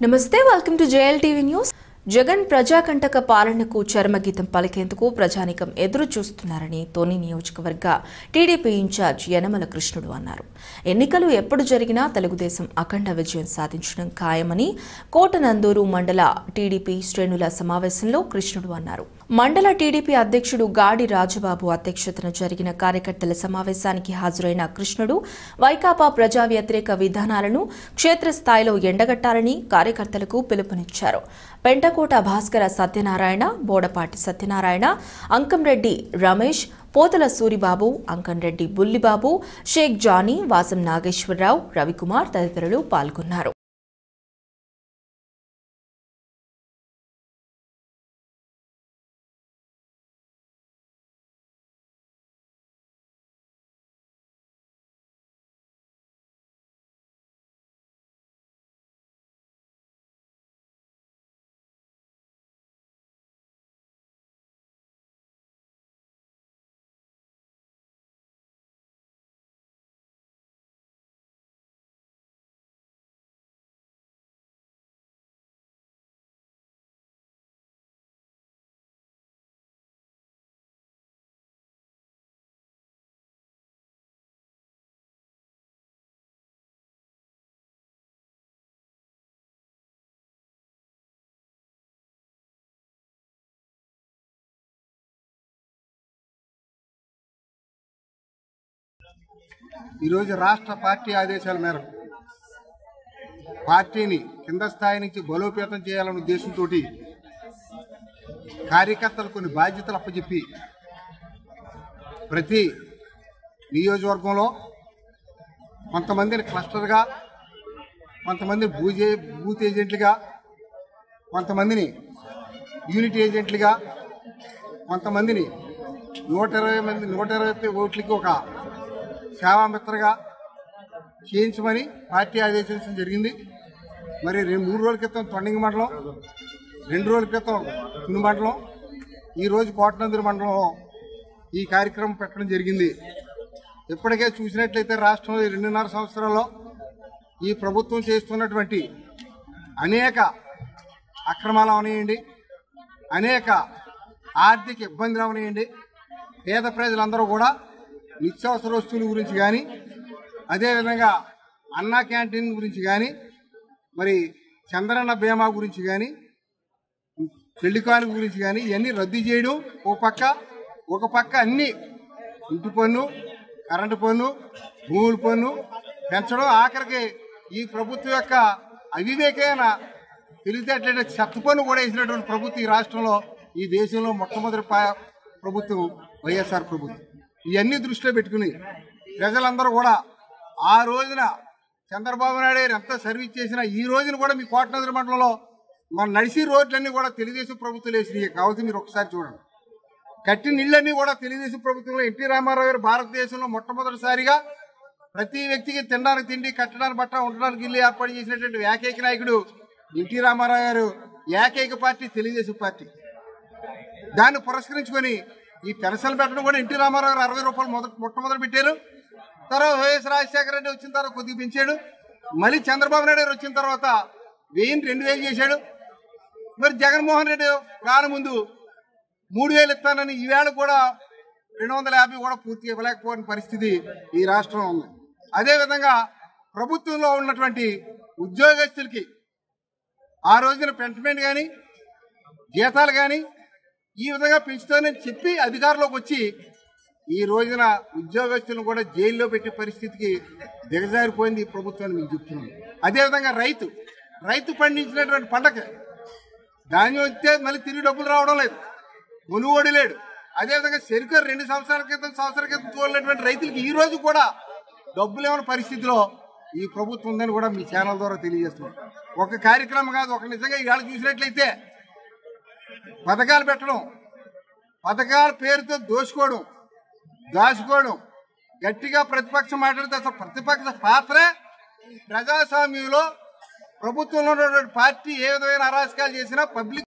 నమస్తే welcome to JL TV news Jagan ప్రజాకంటక పాలనకు చర్మగీతం పలికేందుకు ప్రజానికం ఎదురు చూస్తున్నారని తోని నియోజకవర్గ టీడీపీ ఇన్ఛార్జ్ యనమల కృష్ణుడు అన్నారు ఎన్నికలు ఎప్పుడు జరిగినా తెలుగుదేశం అఖండ విజయం సాధించడం ఖాయమని కోటనందూరు మండల టీడీపీ శ్రేణుల సమావేశంలో కృష్ణుడు అన్నారు మండల టీడీపీ అధ్యక్షుడు గాడి రాజబాబు అధ్యక్షతన జరిగిన కార్యకర్తల సమావేశానికి హాజరైన కృష్ణుడు వైకాపా ప్రజా వ్యతిరేక విధానాలను క్షేత్రస్థాయిలో ఎండగట్టాలని కార్యకర్తలకు పిలుపునిచ్చారు పెంటకోట భాస్కర సత్యనారాయణ బోడపాటి సత్యనారాయణ అంకంరెడ్డి రమేష్ పోతల సూరిబాబు అంకంరెడ్డి బుల్లిబాబు షేక్ జానీ వాసం నాగేశ్వరరావు రవికుమార్ తదితరులు పాల్గొన్నారు ఈరోజు రాష్ట్ర పార్టీ ఆదేశాల మేరకు పార్టీని కింద స్థాయి నుంచి బలోపేతం చేయాలనే ఉద్దేశంతో కార్యకర్తలు కొన్ని బాధ్యతలు అప్పచెప్పి ప్రతి నియోజకవర్గంలో కొంతమందిని క్లస్టర్గా కొంతమంది బూజే బూత్ ఏజెంట్లుగా కొంతమందిని యూనిట్ ఏజెంట్లుగా కొంతమందిని నూట ఇరవై మంది నూట ఇరవై ఓట్లకి ఒక సేవామిత్రగా చేయించమని పార్టీ ఆదేశించడం జరిగింది మరి రెండు మూడు రోజుల క్రితం తొండంగి మండలం రెండు రోజుల క్రితం తుని మండలం ఈరోజు కోటనందూరు మండలంలో ఈ కార్యక్రమం పెట్టడం జరిగింది ఇప్పటికే చూసినట్లయితే రాష్ట్రంలో ఈ రెండున్నర సంవత్సరాల్లో ఈ ప్రభుత్వం చేస్తున్నటువంటి అనేక అక్రమాలు అవనియండి అనేక ఆర్థిక ఇబ్బందులు అవనియండి పేద ప్రజలందరూ కూడా నిత్యావసర వస్తువుల గురించి కానీ అదేవిధంగా అన్నా క్యాంటీన్ గురించి కానీ మరి చంద్రన్న బీమా గురించి కానీ పెళ్లి కానుక గురించి కానీ ఇవన్నీ రద్దు చేయడం ఒక పక్క ఒక పక్క అన్ని ఇంటి పన్ను కరెంటు పన్ను భూముల పన్ను పెంచడం ఆఖరికి ఈ ప్రభుత్వం యొక్క అవివేకమైన తెలివితేటలైన చెత్త పన్ను కూడా వేసినటువంటి ప్రభుత్వం ఈ రాష్ట్రంలో ఈ దేశంలో మొట్టమొదటి పా- ప్రభుత్వం వైఎస్ఆర్ ప్రభుత్వం ఇవన్నీ దృష్టిలో పెట్టుకుని ప్రజలందరూ కూడా ఆ రోజున చంద్రబాబు నాయుడు గారు ఎంత సర్వీస్ చేసినా ఈ రోజున కూడా మీ కోటనగర్ మండలంలో మన నడిచి రోడ్లన్నీ కూడా తెలుగుదేశం ప్రభుత్వం వేసినాయి కావచ్చు మీరు ఒకసారి చూడండి కట్టిన నీళ్ళన్నీ కూడా తెలుగుదేశం ప్రభుత్వంలో ఎన్టీ రామారావు గారు భారతదేశంలో మొట్టమొదటిసారిగా ప్రతి వ్యక్తికి తినడానికి తిండి కట్టడానికి బట్ట ఉండడానికి ఇల్లు ఏర్పాటు చేసినటువంటి ఏకైక నాయకుడు ఎన్టీ రామారావు గారు ఏకైక పార్టీ తెలుగుదేశం పార్టీ దాన్ని పురస్కరించుకొని ఈ పెన్షన్ పెట్టడం కూడా ఎన్టీ రామారావు గారు అరవై రూపాయలు మొదట మొట్టమొదటి పెట్టారు తర్వాత వైఎస్ రాజశేఖర రెడ్డి వచ్చిన తర్వాత కొద్దిగా పెంచాడు మళ్ళీ చంద్రబాబు నాయుడు గారు వచ్చిన తర్వాత వెయ్యిని రెండు వేలు చేశాడు మరి జగన్మోహన్ రెడ్డి రాని ముందు మూడు వేలు ఇస్తానని ఈవేళ కూడా రెండు వందల యాభై కూడా పూర్తిగా ఇవ్వలేకపోయిన పరిస్థితి ఈ రాష్ట్రంలో ఉంది అదేవిధంగా ప్రభుత్వంలో ఉన్నటువంటి ఉద్యోగస్తులకి ఆ రోజున పెంటమెంట్ కానీ జీతాలు కానీ ఈ విధంగా పెంచుతానని చెప్పి అధికారంలోకి వచ్చి ఈ రోజున ఉద్యోగస్తులను కూడా జైల్లో పెట్టే పరిస్థితికి దిగజారిపోయింది ఈ ప్రభుత్వాన్ని మీకు చెప్తున్నాను అదేవిధంగా రైతు రైతు పండించినటువంటి పంటకి ధాన్యం వస్తే మళ్ళీ తిరిగి డబ్బులు రావడం లేదు కొనుగోడు లేడు అదేవిధంగా చెరుకు రెండు సంవత్సరాల క్రితం సంవత్సరాల క్రితం తోలినటువంటి రైతులకి ఈ రోజు కూడా డబ్బులు ఏమైనా పరిస్థితిలో ఈ ప్రభుత్వం ఉందని కూడా మీ ఛానల్ ద్వారా తెలియజేస్తున్నాం ఒక కార్యక్రమం కాదు ఒక నిజంగా ఇవాళ చూసినట్లయితే పథకాలు పెట్టడం పథకాల పేరుతో దోచుకోవడం దాచుకోవడం గట్టిగా ప్రతిపక్షం మాట్లాడితే అసలు ప్రతిపక్ష పాత్రే ప్రజాస్వామ్యంలో ప్రభుత్వంలో ఉన్నటువంటి పార్టీ ఏ విధమైన అరాచకాలు చేసినా పబ్లిక్